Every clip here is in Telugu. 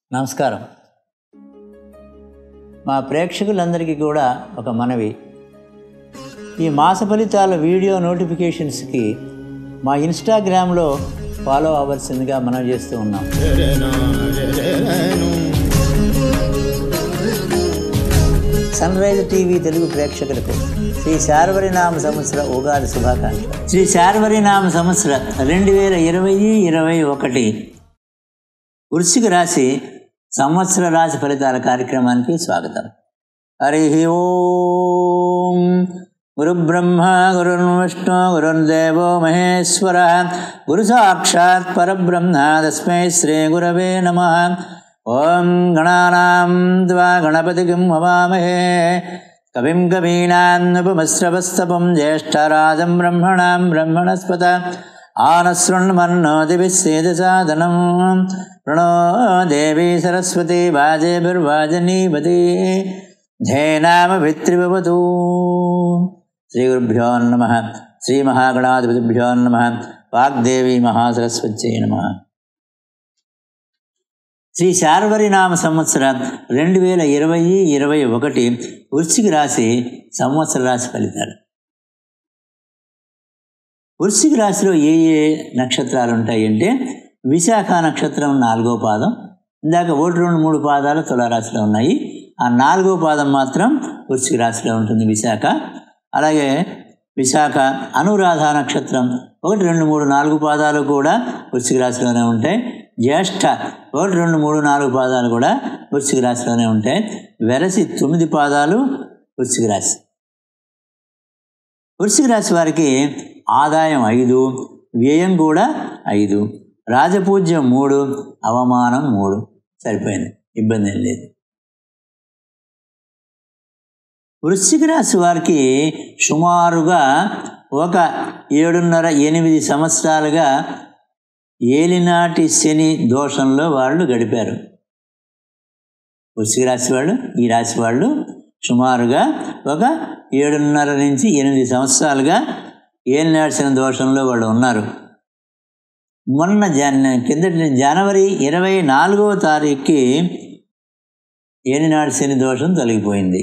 నమస్కారం మా ప్రేక్షకులందరికీ కూడా ఒక మనవి ఈ మాస ఫలితాల వీడియో నోటిఫికేషన్స్కి మా ఇన్స్టాగ్రామ్లో ఫాలో అవ్వాల్సిందిగా మనం చేస్తూ ఉన్నాం సన్ రైజ్ టీవీ తెలుగు ప్రేక్షకులకు శ్రీ శార్వరినామ సంవత్సర ఉగాది శుభాకాంక్షలు శ్రీ శార్వరినామ సంవత్సర రెండు వేల ఇరవై ఇరవై ఒకటి వృశ్చిక రాశి సంవత్సర రాశి ఫలితాల కార్యక్రమానికి స్వాగతం హరి ఓం గురు బ్రహ్మ గురుర్విష్ణు గురుర్దేవో మహేశ్వర గురు సాక్షాత్ పరబ్రహ్మ తస్మై శ్రీ గురవే నమ ఓం గణానాం త్వా గణపతికిం హవామహే కవిం కవీనాన్నుపమశ్రవస్తపం జ్యేష్ఠరాజం బ్రహ్మణాం బ్రహ్మణస్పత ఆనశృణ్మన్నోదిభిస్సేదసాదనం ప్రణో దేవీ సరస్వతి వాజేభిర్వాజనీపతి ధేనామభిత్రిభవతు శ్రీగురుభ్యో నమ శ్రీమహాగణాధిపతిభ్యో నమ వాగ్దేవి మహాసరస్వత్యై నమ శ్రీ శార్వరినామ సంవత్సర రెండు వేల ఇరవై ఇరవై ఒకటి వృశ్చిక రాశి సంవత్సర రాశి ఫలితాలు వృశ్చిక రాశిలో ఏ ఏ నక్షత్రాలు ఉంటాయి అంటే విశాఖ నక్షత్రం నాలుగో పాదం ఇందాక ఒకటి రెండు మూడు పాదాలు తులారాశిలో ఉన్నాయి ఆ నాలుగో పాదం మాత్రం వృశ్చిక రాశిలో ఉంటుంది విశాఖ అలాగే విశాఖ అనురాధ నక్షత్రం ఒకటి రెండు మూడు నాలుగు పాదాలు కూడా వృశ్చిక రాశిలోనే ఉంటాయి జ్యేష్ఠ ఒకటి రెండు మూడు నాలుగు పాదాలు కూడా వృశ్చిక రాశిలోనే ఉంటాయి వెరసి తొమ్మిది పాదాలు వృశ్చిక రాశి వృశ్చిక రాశి వారికి ఆదాయం ఐదు వ్యయం కూడా ఐదు రాజపూజ్యం మూడు అవమానం మూడు సరిపోయింది ఇబ్బంది ఏం లేదు వృశ్చిక రాశి వారికి సుమారుగా ఒక ఏడున్నర ఎనిమిది సంవత్సరాలుగా ఏలినాటి శని దోషంలో వాళ్ళు గడిపారు వృశ్చిక రాశి వాళ్ళు ఈ రాశి వాళ్ళు సుమారుగా ఒక ఏడున్నర నుంచి ఎనిమిది సంవత్సరాలుగా ఏలినాటి శని దోషంలో వాళ్ళు ఉన్నారు మొన్న జన్ కిందటి జనవరి ఇరవై నాలుగవ తారీఖుకి ఏలినాటి శని దోషం తొలగిపోయింది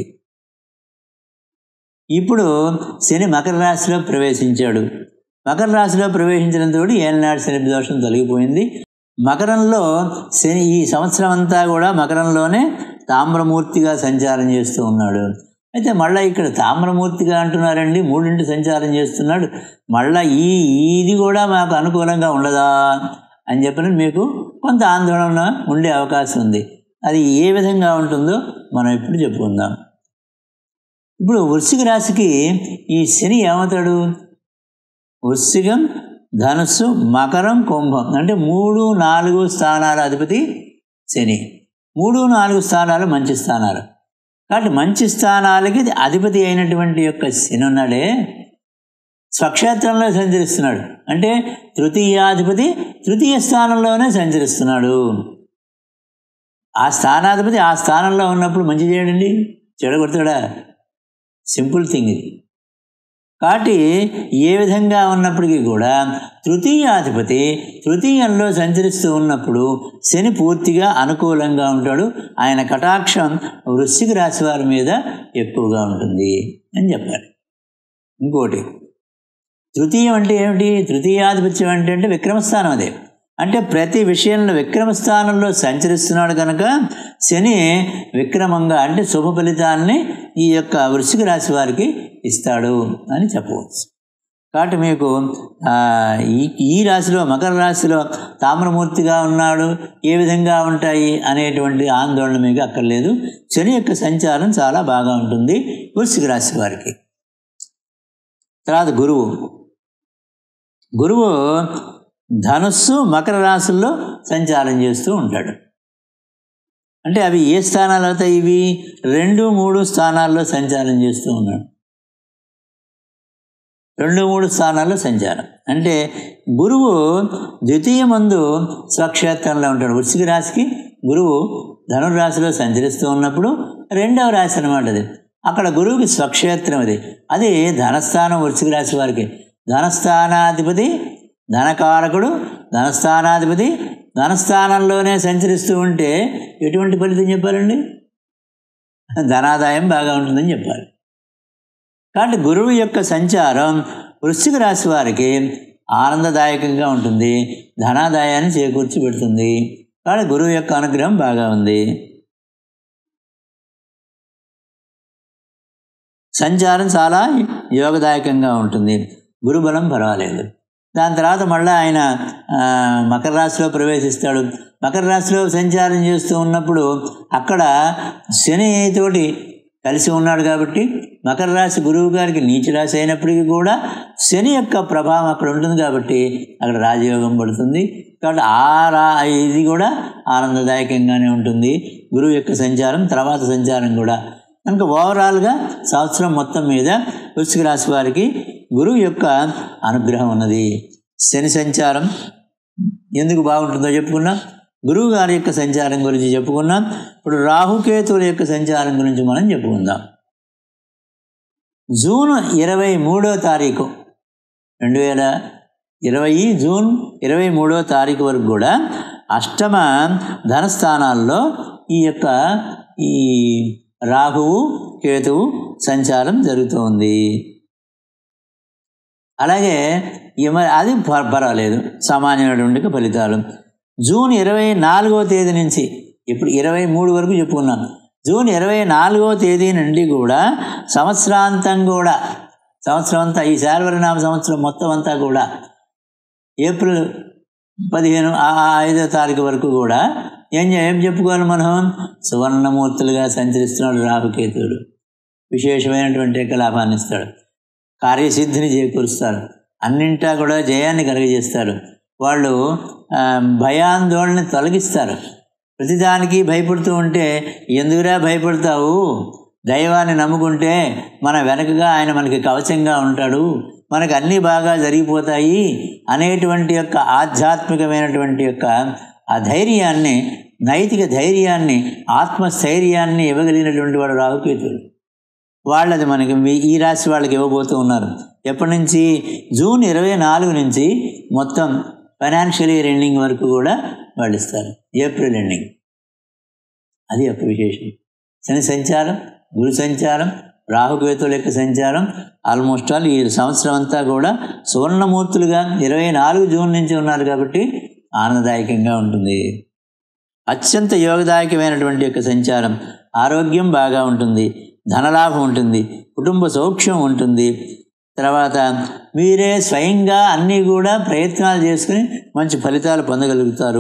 ఇప్పుడు శని మకర రాశిలో ప్రవేశించాడు మకర రాశిలో ప్రవేశించడంతో ఏలినాడు శని దోషం తొలగిపోయింది మకరంలో శని ఈ సంవత్సరం అంతా కూడా మకరంలోనే తామ్రమూర్తిగా సంచారం చేస్తూ ఉన్నాడు అయితే మళ్ళీ ఇక్కడ తామ్రమూర్తిగా అంటున్నారండి మూడింటి సంచారం చేస్తున్నాడు మళ్ళీ ఈ ఇది కూడా మాకు అనుకూలంగా ఉండదా అని చెప్పిన మీకు కొంత ఆందోళన ఉండే అవకాశం ఉంది అది ఏ విధంగా ఉంటుందో మనం ఇప్పుడు చెప్పుకుందాం ఇప్పుడు వృశ్చిక రాశికి ఈ శని ఏమవుతాడు వృశ్చికం ధనుస్సు మకరం కుంభం అంటే మూడు నాలుగు స్థానాల అధిపతి శని మూడు నాలుగు స్థానాలు మంచి స్థానాలు కాబట్టి మంచి స్థానాలకి అధిపతి అయినటువంటి యొక్క శని ఉన్నాడే స్వక్షేత్రంలో సంచరిస్తున్నాడు అంటే తృతీయాధిపతి తృతీయ స్థానంలోనే సంచరిస్తున్నాడు ఆ స్థానాధిపతి ఆ స్థానంలో ఉన్నప్పుడు మంచి చేయడండి చెడగొడతాడా సింపుల్ థింగ్ ఇది కాబట్టి ఏ విధంగా ఉన్నప్పటికీ కూడా తృతీయాధిపతి తృతీయంలో సంచరిస్తూ ఉన్నప్పుడు శని పూర్తిగా అనుకూలంగా ఉంటాడు ఆయన కటాక్షం వృశ్చిక రాశి వారి మీద ఎక్కువగా ఉంటుంది అని చెప్పారు ఇంకోటి తృతీయం అంటే ఏమిటి తృతీయాధిపత్యం అంటే అంటే విక్రమస్థానం అదే అంటే ప్రతి విషయంలో విక్రమస్థానంలో సంచరిస్తున్నాడు కనుక శని విక్రమంగా అంటే శుభ ఫలితాన్ని ఈ యొక్క వృశ్చిక రాశి వారికి ఇస్తాడు అని చెప్పవచ్చు కాబట్టి మీకు ఈ ఈ రాశిలో మకర రాశిలో తామ్రమూర్తిగా ఉన్నాడు ఏ విధంగా ఉంటాయి అనేటువంటి ఆందోళన మీకు అక్కర్లేదు శని యొక్క సంచారం చాలా బాగా ఉంటుంది వృశ్చిక రాశి వారికి తర్వాత గురువు గురువు ధనుస్సు మకర రాశుల్లో సంచారం చేస్తూ ఉంటాడు అంటే అవి ఏ స్థానాలు అవుతాయి ఇవి రెండు మూడు స్థానాల్లో సంచారం చేస్తూ ఉన్నాడు రెండు మూడు స్థానాల్లో సంచారం అంటే గురువు ద్వితీయ మందు స్వక్షేత్రంలో ఉంటాడు వృశ్చిక రాశికి గురువు ధనుర్రాశిలో సంచరిస్తూ ఉన్నప్పుడు రెండవ రాశి అనమాట అది అక్కడ గురువుకి స్వక్షేత్రం అది అది ధనస్థానం వృశ్చిక రాశి వారికి ధనస్థానాధిపతి ధనకారకుడు ధనస్థానాధిపతి ధనస్థానంలోనే సంచరిస్తూ ఉంటే ఎటువంటి ఫలితం చెప్పారండి ధనాదాయం బాగా ఉంటుందని చెప్పాలి కాబట్టి గురువు యొక్క సంచారం వృశ్చిక రాశి వారికి ఆనందదాయకంగా ఉంటుంది ధనాదాయాన్ని చేకూర్చి పెడుతుంది కాబట్టి గురువు యొక్క అనుగ్రహం బాగా ఉంది సంచారం చాలా యోగదాయకంగా ఉంటుంది గురుబలం పర్వాలేదు దాని తర్వాత మళ్ళీ ఆయన ఆ, మకర రాశిలో ప్రవేశిస్తాడు మకర రాశిలో సంచారం చేస్తూ ఉన్నప్పుడు అక్కడ శనితోటి కలిసి ఉన్నాడు కాబట్టి మకర రాశి గురువు గారికి నీచ రాశి అయినప్పటికీ కూడా శని యొక్క ప్రభావం అక్కడ ఉంటుంది కాబట్టి అక్కడ రాజయోగం పడుతుంది కాబట్టి ఆ రా ఇది కూడా ఆనందదాయకంగానే ఉంటుంది గురువు యొక్క సంచారం తర్వాత సంచారం కూడా కనుక ఓవరాల్గా సంవత్సరం మొత్తం మీద వృశ్చిక రాశి వారికి గురువు యొక్క అనుగ్రహం ఉన్నది శని సంచారం ఎందుకు బాగుంటుందో చెప్పుకున్నాం గురువు గారి యొక్క సంచారం గురించి చెప్పుకున్నాం ఇప్పుడు రాహుకేతువుల యొక్క సంచారం గురించి మనం చెప్పుకుందాం జూన్ ఇరవై మూడో తారీఖు రెండు వేల ఇరవై జూన్ ఇరవై మూడో తారీఖు వరకు కూడా అష్టమ ధనస్థానాల్లో ఈ యొక్క ఈ రాహువు కేతువు సంచారం జరుగుతోంది అలాగే ఈ మరి అది ప- పర్వాలేదు సామాన్యమైనటువంటి ఫలితాలు జూన్ ఇరవై నాలుగో తేదీ నుంచి ఇప్పుడు ఇరవై మూడు వరకు చెప్పుకున్నాం జూన్ ఇరవై నాలుగో తేదీ నుండి కూడా సంవత్సరాంతం కూడా సంవత్సరం అంతా ఈ శార్వరినామ సంవత్సరం మొత్తం అంతా కూడా ఏప్రిల్ పదిహేను ఆ ఆ ఐదో తారీఖు వరకు కూడా ఏం చే- ఏం చెప్పుకోవాలి మనం సువర్ణమూర్తులుగా సంచరిస్తున్నాడు రాహుకేతువుడు విశేషమైనటువంటి యొక్క లాభాన్ని ఇస్తాడు కార్యసిద్ధిని చేకూరుస్తారు అన్నింటా కూడా జయాన్ని కలుగజేస్తారు వాళ్ళు ఆ, భయాందోళన తొలగిస్తారు ప్రతిదానికి భయపడుతూ ఉంటే ఎందుకురా భయపడతావు దైవాన్ని నమ్ముకుంటే మన వెనకగా ఆయన మనకి కవచంగా ఉంటాడు మనకు అన్నీ బాగా జరిగిపోతాయి అనేటువంటి యొక్క ఆధ్యాత్మికమైనటువంటి యొక్క ఆ ధైర్యాన్ని నైతిక ధైర్యాన్ని ఆత్మస్థైర్యాన్ని ఇవ్వగలిగినటువంటి వాడు రాహుకేతుడు వాళ్ళది మనకి మీ- ఈ రాశి వాళ్ళకి ఇవ్వబోతూ ఉన్నారు ఎప్పటి నుంచి జూన్ ఇరవై నాలుగు నుంచి మొత్తం ఫైనాన్షియల్ ఇయర్ ఎండింగ్ వరకు కూడా వాళ్ళు ఇస్తారు ఏప్రిల్ ఎండింగ్ అది ఒక విశేషం శని సంచారం గురు సంచారం రాహుకేతుల యొక్క సంచారం ఆల్మోస్ట్ ఆల్ ఈ సంవత్సరం అంతా కూడా సువర్ణమూర్తులుగా ఇరవై నాలుగు జూన్ నుంచి ఉన్నారు కాబట్టి ఆనందదాయకంగా ఉంటుంది అత్యంత యోగదాయకమైనటువంటి యొక్క సంచారం ఆరోగ్యం బాగా ఉంటుంది ధనలాభం ఉంటుంది కుటుంబ సౌఖ్యం ఉంటుంది తర్వాత మీరే స్వయంగా అన్నీ కూడా ప్రయత్నాలు చేసుకుని మంచి ఫలితాలు పొందగలుగుతారు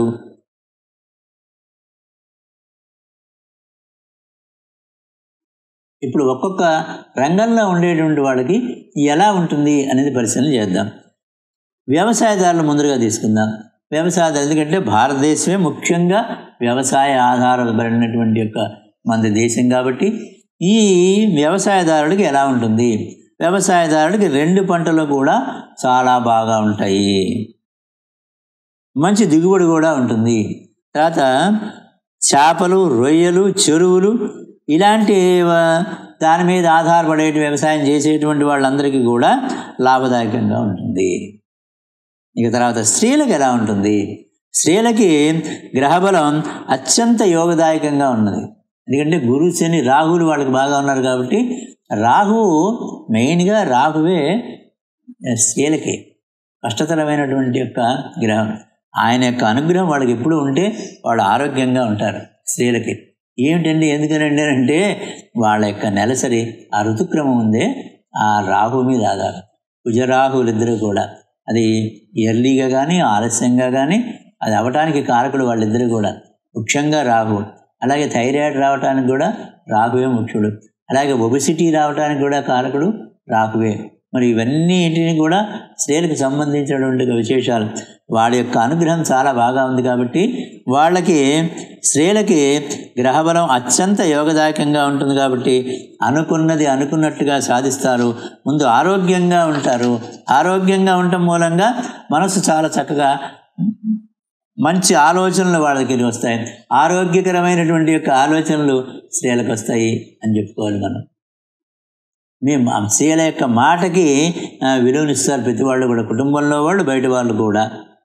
ఇప్పుడు ఒక్కొక్క రంగంలో ఉండేటువంటి వాళ్ళకి ఎలా ఉంటుంది అనేది పరిశీలన చేద్దాం వ్యవసాయదారులు ముందుగా తీసుకుందాం వ్యవసాయదారు ఎందుకంటే భారతదేశమే ముఖ్యంగా వ్యవసాయ ఆధారపడినటువంటి యొక్క మన దేశం కాబట్టి ఈ వ్యవసాయదారుడికి ఎలా ఉంటుంది వ్యవసాయదారుడికి రెండు పంటలు కూడా చాలా బాగా ఉంటాయి మంచి దిగుబడి కూడా ఉంటుంది తర్వాత చేపలు రొయ్యలు చెరువులు ఇలాంటి ఆ, దాని మీద ఆధారపడే వ్యవసాయం చేసేటువంటి వాళ్ళందరికీ కూడా లాభదాయకంగా ఉంటుంది ఇక తర్వాత స్త్రీలకు ఎలా ఉంటుంది స్త్రీలకి గ్రహబలం అత్యంత యోగదాయకంగా ఉన్నది ఎందుకంటే గురు శని రాహులు వాళ్ళకి బాగా ఉన్నారు కాబట్టి రాహువు మెయిన్గా రాహువే స్త్రీలకి కష్టతరమైనటువంటి యొక్క గ్రహం ఆయన యొక్క అనుగ్రహం వాళ్ళకి ఎప్పుడు ఉంటే వాళ్ళు ఆరోగ్యంగా ఉంటారు స్త్రీలకి ఏమిటండి ఎందుకనండి అంటే వాళ్ళ యొక్క నెలసరి ఆ ఋతుక్రమం ఉందే ఆ రాహు మీద ఆధారం కుజరాహువులు ఇద్దరు కూడా అది ఎర్లీగా కానీ ఆలస్యంగా కానీ అది అవటానికి కారకుడు వాళ్ళిద్దరు కూడా ముఖ్యంగా రాహు అలాగే థైరాయిడ్ రావటానికి కూడా రాహువే ముఖ్యుడు అలాగే ఒబిసిటీ రావటానికి కూడా కారకుడు రాహువే మరి ఇవన్నిటిని కూడా స్త్రీలకు సంబంధించినటువంటి విశేషాలు వాడి యొక్క అనుగ్రహం చాలా బాగా ఉంది కాబట్టి వాళ్ళకి స్త్రీలకి గ్రహబలం అత్యంత యోగదాయకంగా ఉంటుంది కాబట్టి అనుకున్నది అనుకున్నట్టుగా సాధిస్తారు ముందు ఆరోగ్యంగా ఉంటారు ఆరోగ్యంగా ఉండటం మూలంగా మనసు చాలా చక్కగా మంచి ఆలోచనలు వాళ్ళ దగ్గరికి వస్తాయి ఆరోగ్యకరమైనటువంటి యొక్క ఆలోచనలు స్త్రీలకు వస్తాయి అని చెప్పుకోవాలి మనం మేము ఆ స్త్రీల యొక్క మాటకి ఆ, విలువనిస్తారు ప్రతి వాళ్ళు కూడా కుటుంబంలో వాళ్ళు బయట వాళ్ళు కూడా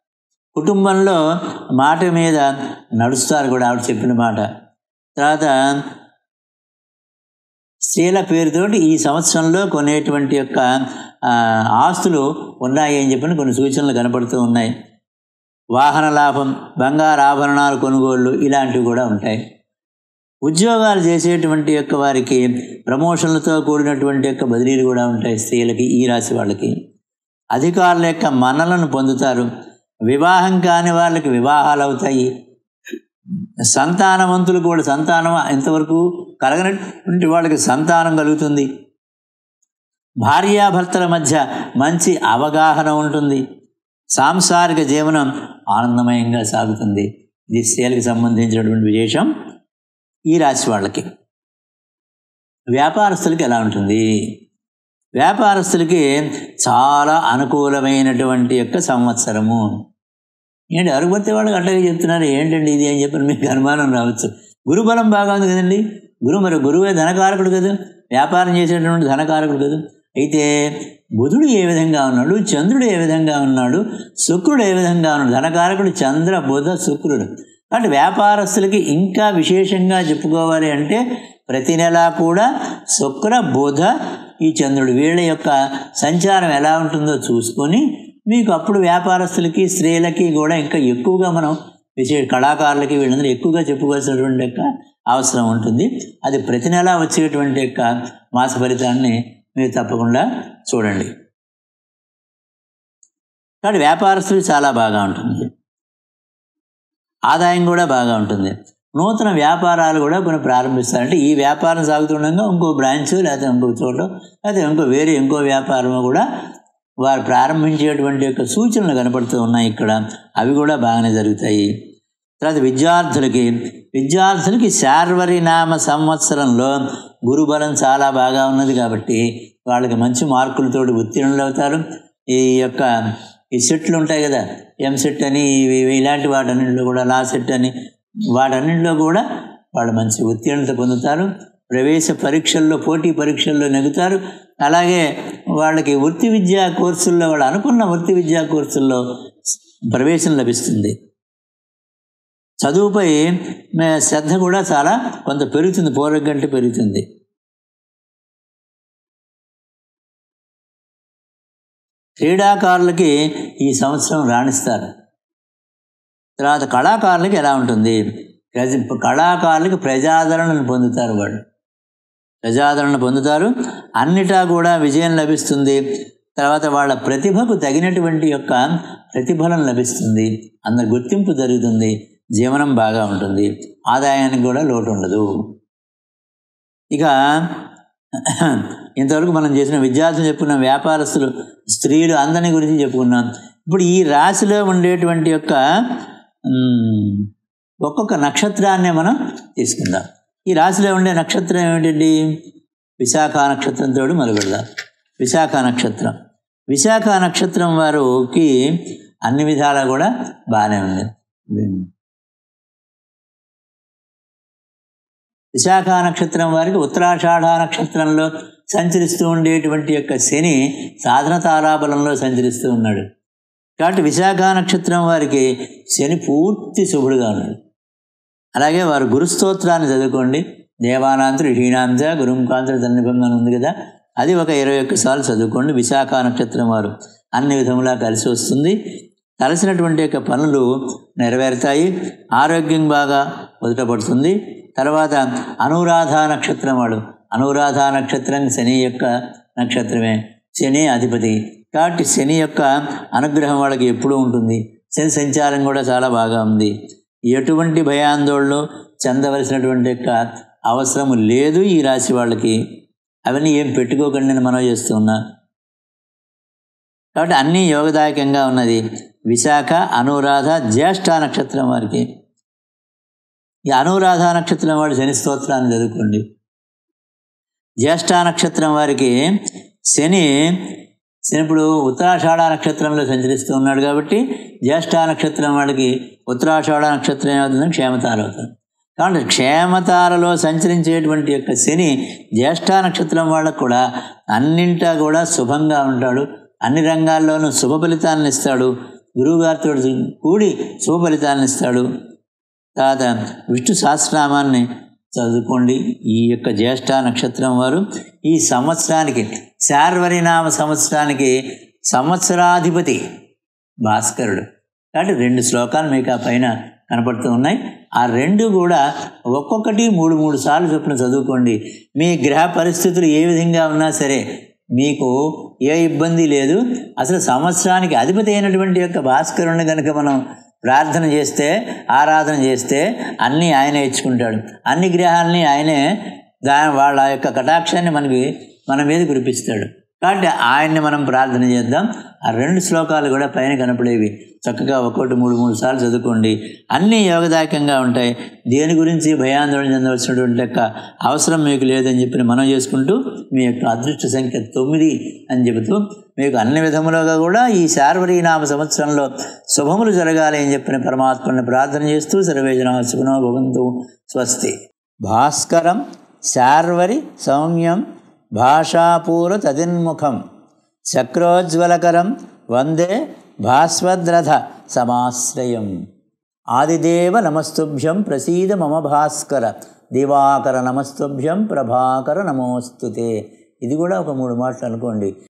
కుటుంబంలో మాట మీద నడుస్తారు కూడా ఆవిడ చెప్పిన మాట తర్వాత స్త్రీల పేరుతోటి ఈ సంవత్సరంలో కొనేటువంటి యొక్క ఆ, ఆస్తులు ఉన్నాయి అని చెప్పిన కొన్ని సూచనలు కనపడుతూ ఉన్నాయి వాహన లాభం బంగారు ఆభరణాలు కొనుగోళ్ళు ఇలాంటివి కూడా ఉంటాయి ఉద్యోగాలు చేసేటువంటి యొక్క వారికి ప్రమోషన్లతో కూడినటువంటి యొక్క బదిలీలు కూడా ఉంటాయి స్త్రీలకి ఈ రాశి వాళ్ళకి అధికారుల యొక్క మన్నలను పొందుతారు వివాహం కాని వాళ్ళకి వివాహాలు అవుతాయి సంతానవంతులు కూడా సంతానం ఇంతవరకు కలగనటువంటి వాళ్ళకి సంతానం కలుగుతుంది భార్యాభర్తల మధ్య మంచి అవగాహన ఉంటుంది సాంసారిక జీవనం ఆనందమయంగా సాగుతుంది ఇది స్త్రీలకు సంబంధించినటువంటి విశేషం ఈ రాశి వాళ్ళకి వ్యాపారస్తులకి ఎలా ఉంటుంది వ్యాపారస్తులకి చాలా అనుకూలమైనటువంటి యొక్క సంవత్సరము ఏంటి అరుగుపత్తి వాళ్ళకి అట్టగా చెప్తున్నారు ఏంటండి ఇది అని చెప్పి మీకు అనుమానం రావచ్చు గురుబలం బాగా ఉంది కదండి గురువు మరి గురువే ధనకారకుడు కదా వ్యాపారం చేసేటువంటి ధనకారకుడు కదా అయితే బుధుడు ఏ విధంగా ఉన్నాడు చంద్రుడు ఏ విధంగా ఉన్నాడు శుక్రుడు ఏ విధంగా ఉన్నాడు ధనకారకుడు చంద్ర బుధ శుక్రుడు కాబట్టి వ్యాపారస్తులకి ఇంకా విశేషంగా చెప్పుకోవాలి అంటే ప్రతి నెలా కూడా శుక్ర బుధ ఈ చంద్రుడు వీళ్ళ యొక్క సంచారం ఎలా ఉంటుందో చూసుకొని మీకు అప్పుడు వ్యాపారస్తులకి స్త్రీలకి కూడా ఇంకా ఎక్కువగా మనం విశేష కళాకారులకి వీళ్ళందరూ ఎక్కువగా చెప్పుకోవాల్సినటువంటి యొక్క అవసరం ఉంటుంది అది ప్రతి నెల వచ్చేటువంటి యొక్క మాస ఫలితాన్ని మీరు తప్పకుండా చూడండి కాబట్టి వ్యాపారస్తులు చాలా బాగా ఉంటుంది ఆదాయం కూడా బాగా ఉంటుంది నూతన వ్యాపారాలు కూడా కొన్ని ప్రారంభిస్తారంటే ఈ వ్యాపారం సాగుతుండగా ఇంకో బ్రాంచ్ లేకపోతే ఇంకో చోట లేకపోతే ఇంకో వేరే ఇంకో వ్యాపారము కూడా వారు ప్రారంభించేటువంటి యొక్క సూచనలు కనపడుతూ ఉన్నాయి ఇక్కడ అవి కూడా బాగానే జరుగుతాయి తర్వాత విద్యార్థులకి విద్యార్థులకి శార్వరి నామ సంవత్సరంలో గురుబలం చాలా బాగా ఉన్నది కాబట్టి వాళ్ళకి మంచి మార్కులతోటి ఉత్తీర్ణులు అవుతారు ఈ యొక్క ఈ సెట్లు ఉంటాయి కదా ఎం సెట్ అని ఇవి ఇవి ఇలాంటి వాటన్నింటిలో కూడా లా సెట్ అని వాటన్నింటిలో కూడా వాళ్ళు మంచి ఉత్తీర్ణత పొందుతారు ప్రవేశ పరీక్షల్లో పోటీ పరీక్షల్లో నెగుతారు అలాగే వాళ్ళకి వృత్తి విద్యా కోర్సుల్లో వాళ్ళు అనుకున్న వృత్తి విద్యా కోర్సుల్లో ప్రవేశం లభిస్తుంది చదువుపై మే- శ్రద్ధ కూడా చాలా కొంత పెరుగుతుంది పూర్వం కంటే పెరుగుతుంది క్రీడాకారులకి ఈ సంవత్సరం రాణిస్తారు తర్వాత కళాకారులకి ఎలా ఉంటుంది ప్రజ కళాకారులకి ప్రజాదరణను పొందుతారు వాళ్ళు ప్రజాదరణ పొందుతారు అన్నిటా కూడా విజయం లభిస్తుంది తర్వాత వాళ్ళ ప్రతిభకు తగినటువంటి యొక్క ప్రతిఫలం లభిస్తుంది అందరి గుర్తింపు జరుగుతుంది జీవనం బాగా ఉంటుంది ఆదాయానికి కూడా లోటు ఉండదు ఇక ఇంతవరకు మనం చేసిన విద్యార్థులు చెప్పుకున్న వ్యాపారస్తులు స్త్రీలు అందరిని గురించి చెప్పుకున్నాం ఇప్పుడు ఈ రాశిలో ఉండేటువంటి యొక్క మ్, ఒక్కొక్క నక్షత్రాన్నే మనం తీసుకుందాం ఈ రాశిలో ఉండే నక్షత్రం ఏమిటండి విశాఖ నక్షత్రంతో మొదలు పెడదాం విశాఖ నక్షత్రం విశాఖ నక్షత్రం వారికి అన్ని విధాలా కూడా బాగానే ఉంది విశాఖ నక్షత్రం వారికి ఉత్తరాషాఢ నక్షత్రంలో సంచరిస్తూ ఉండేటువంటి యొక్క శని సాధన తారాబలంలో సంచరిస్తూ ఉన్నాడు కాబట్టి విశాఖ నక్షత్రం వారికి శని పూర్తి శుభుడుగా ఉన్నాడు అలాగే వారు గురుస్తోత్రాన్ని చదువుకోండి దేవానాంతరు హీనాంత గురుంకాంతర తన్నిబంధన ఉంది కదా అది ఒక ఇరవై ఒక్కసార్లు చదువుకోండి విశాఖ నక్షత్రం వారు అన్ని విధములా కలిసి వస్తుంది కలిసినటువంటి యొక్క పనులు నెరవేరుతాయి ఆరోగ్యం బాగా ఉదటపడుతుంది తర్వాత అనురాధ నక్షత్రం వాడు అనురాధ నక్షత్రం శని యొక్క నక్షత్రమే శని అధిపతి కాబట్టి శని యొక్క అనుగ్రహం వాళ్ళకి ఎప్పుడూ ఉంటుంది శని సంచారం కూడా చాలా బాగా ఉంది ఎటువంటి భయాందోళనలు చెందవలసినటువంటి యొక్క అవసరం లేదు ఈ రాశి వాళ్ళకి అవన్నీ ఏం పెట్టుకోకండి నేను మనం చేస్తూ ఉన్నా కాబట్టి అన్నీ యోగదాయకంగా ఉన్నది విశాఖ అనురాధ జ్యేష్ఠ నక్షత్రం వారికి ఈ అనురాధ నక్షత్రం వాడు శని స్తోత్రాన్ని చదువుకోండి జ్యేష్ఠ నక్షత్రం వారికి శని శని ఇప్పుడు ఉత్తరాషాఢ నక్షత్రంలో సంచరిస్తూ ఉన్నాడు కాబట్టి జ్యేష్ఠ నక్షత్రం వాడికి ఉత్తరాషాఢ నక్షత్రం ఏమవుతుందని క్షేమతార అవుతుంది కాబట్టి క్షేమతారలో సంచరించేటువంటి యొక్క శని జ్యేష్ఠ నక్షత్రం వాళ్ళకు కూడా అన్నింటా కూడా శుభంగా ఉంటాడు అన్ని రంగాల్లోనూ శుభ ఫలితాలను ఇస్తాడు గురువుగారితో కూడి శుభ ఫలితాలను ఇస్తాడు తర్వాత విష్ణు సహస్రనామాన్ని చదువుకోండి ఈ యొక్క జ్యేష్ఠ నక్షత్రం వారు ఈ సంవత్సరానికి శార్వరినామ సంవత్సరానికి సంవత్సరాధిపతి భాస్కరుడు కాబట్టి రెండు శ్లోకాలు మీకు ఆ పైన కనపడుతూ ఉన్నాయి ఆ రెండు కూడా ఒక్కొక్కటి మూడు మూడు సార్లు చొప్పున చదువుకోండి మీ గ్రహ పరిస్థితులు ఏ విధంగా ఉన్నా సరే మీకు ఏ ఇబ్బంది లేదు అసలు సంవత్సరానికి అధిపతి అయినటువంటి యొక్క భాస్కరుణ్ణి కనుక మనం ప్రార్థన చేస్తే ఆరాధన చేస్తే అన్నీ ఆయనే ఇచ్చుకుంటాడు అన్ని గ్రహాలని ఆయనే దా వాళ్ళ యొక్క కటాక్షాన్ని మనకి మన మీద కురిపిస్తాడు కాబట్టి ఆయన్ని మనం ప్రార్థన చేద్దాం ఆ రెండు శ్లోకాలు కూడా పైన కనపడేవి చక్కగా ఒక్కొక్కటి మూడు మూడు సార్లు చదువుకోండి అన్నీ యోగదాయకంగా ఉంటాయి దేని గురించి భయాందోళన చెందవలసినటువంటి యొక్క అవసరం మీకు లేదని చెప్పి మనం చేసుకుంటూ మీ యొక్క అదృష్ట సంఖ్య తొమ్మిది అని చెబుతూ మీకు అన్ని విధములుగా కూడా ఈ శార్వరీనామ సంవత్సరంలో శుభములు జరగాలి అని చెప్పిన పరమాత్మని ప్రార్థన చేస్తూ సర్వేజన సుఖనో భవంతు స్వస్తి భాస్కరం శార్వరి సౌమ్యం భాషాపూర తదిన్ముఖం చక్రోజ్వలకరం వందే భాస్వద్రథ సమాశ్రయం ఆదిదేవ నమస్తుభ్యం ప్రసీద మమ భాస్కర దివాకర నమస్తుభ్యం ప్రభాకర నమోస్తుతే ఇది కూడా ఒక మూడు మాటలు అనుకోండి